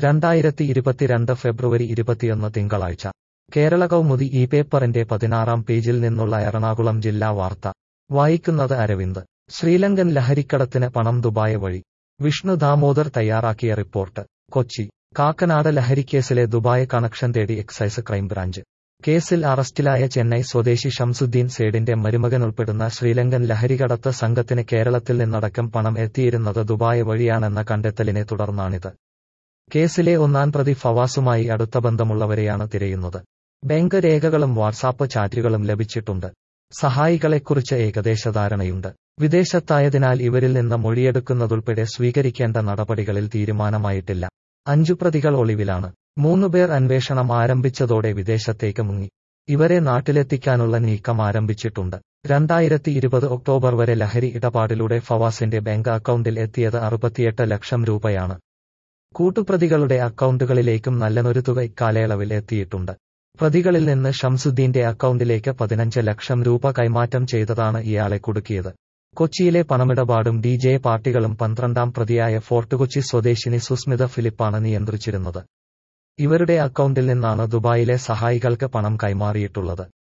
രണ്ടായിരത്തി ഇരുപത്തിരണ്ട് ഫെബ്രുവരി ഇരുപത്തിയൊന്ന് തിങ്കളാഴ്ച കേരള കൗമുദി ഈ പേപ്പറിന്റെ പതിനാറാം പേജിൽ നിന്നുള്ള എറണാകുളം ജില്ലാ വാർത്ത വായിക്കുന്നത് അരവിന്ദ് ശ്രീലങ്കൻ ലഹരിക്കടത്തിന് പണം ദുബായ് വഴി വിഷ്ണു ദാമോദർ തയ്യാറാക്കിയ റിപ്പോർട്ട് കൊച്ചി കാക്കനാട് ലഹരിക്കേസിലെ ദുബായ് കണക്ഷൻ തേടി എക്സൈസ് ക്രൈംബ്രാഞ്ച് കേസിൽ അറസ്റ്റിലായ ചെന്നൈ സ്വദേശി ഷംസുദ്ദീൻ സേഡിന്റെ മരുമകൻ ഉൾപ്പെടുന്ന ശ്രീലങ്കൻ ലഹരികടത്ത് സംഘത്തിന് കേരളത്തിൽ നിന്നടക്കം പണം എത്തിയിരുന്നത് ദുബായ് വഴിയാണെന്ന കണ്ടെത്തലിനെ തുടർന്നാണിത് കേസിലെ ഒന്നാം പ്രതി ഫവാസുമായി അടുത്ത ബന്ധമുള്ളവരെയാണ് തിരയുന്നത് ബാങ്ക് രേഖകളും വാട്സാപ്പ് ചാറ്റുകളും ലഭിച്ചിട്ടുണ്ട് സഹായികളെക്കുറിച്ച് ഏകദേശ ധാരണയുണ്ട് വിദേശത്തായതിനാൽ ഇവരിൽ നിന്ന് മൊഴിയെടുക്കുന്നതുൾപ്പെടെ സ്വീകരിക്കേണ്ട നടപടികളിൽ തീരുമാനമായിട്ടില്ല അഞ്ചു പ്രതികൾ ഒളിവിലാണ് മൂന്നുപേർ അന്വേഷണം ആരംഭിച്ചതോടെ വിദേശത്തേക്ക് മുങ്ങി ഇവരെ നാട്ടിലെത്തിക്കാനുള്ള നീക്കം ആരംഭിച്ചിട്ടുണ്ട് രണ്ടായിരത്തി ഇരുപത് ഒക്ടോബർ വരെ ലഹരി ഇടപാടിലൂടെ ഫവാസിന്റെ ബാങ്ക് അക്കൗണ്ടിൽ എത്തിയത് അറുപത്തിയെട്ട് ലക്ഷം രൂപയാണ് കൂട്ടുപ്രതികളുടെ അക്കൗണ്ടുകളിലേക്കും നല്ലൊരു തുക ഇക്കാലയളവിൽ എത്തിയിട്ടുണ്ട് പ്രതികളിൽ നിന്ന് ഷംസുദ്ദീന്റെ അക്കൗണ്ടിലേക്ക് പതിനഞ്ച് ലക്ഷം രൂപ കൈമാറ്റം ചെയ്തതാണ് ഇയാളെ കുടുക്കിയത് കൊച്ചിയിലെ പണമിടപാടും ഡി ജെ പാർട്ടികളും പന്ത്രണ്ടാം പ്രതിയായ ഫോർട്ട് കൊച്ചി സ്വദേശിനി സുസ്മിത ഫിലിപ്പാണ് നിയന്ത്രിച്ചിരുന്നത് ഇവരുടെ അക്കൗണ്ടിൽ നിന്നാണ് ദുബായിലെ സഹായികൾക്ക് പണം കൈമാറിയിട്ടുള്ളത്